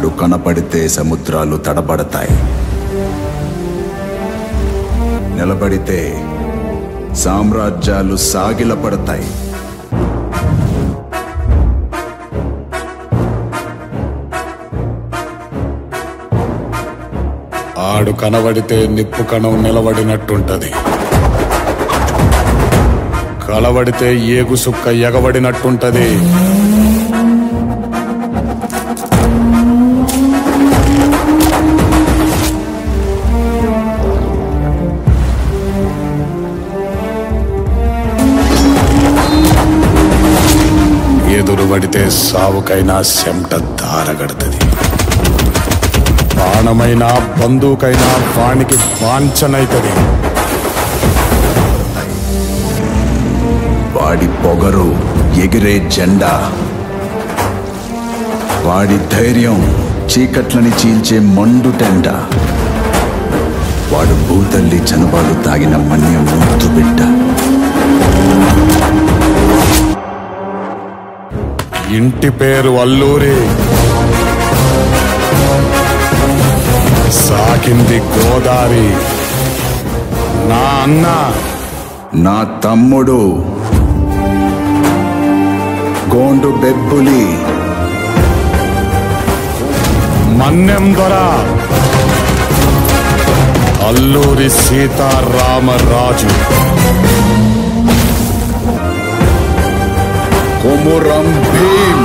వాడు కనపడితే సముద్రాలు తడబడతాయి నిలబడితే సామ్రాజ్యాలు సాగిలపడతాయి ఆడు కనబడితే నిప్పు కణం నిలబడినట్టుంటది కలబడితే ఏగు సుక్క ఎగబడినట్టుంటది ఎదురు పడితే సావుకైనా చెమట దారగడుతుంది బాణమైనా బందూకైనా వానికి వాంఛనైతది వాడి పొగరు ఎగిరే జెండా వాడి ధైర్యం చీకట్లని చీల్చే మండు టెండ వాడు భూతల్లి చనుబాలు తాగిన మన్యం ముద్దు బిడ్డ ఇంటి పేరు అల్లూరి సాకింది గోదారి నా అన్న నా తమ్ముడు గోండు బెబ్బులి మన్నెం దొర అల్లూరి సీతారామరాజు కొమురం భీం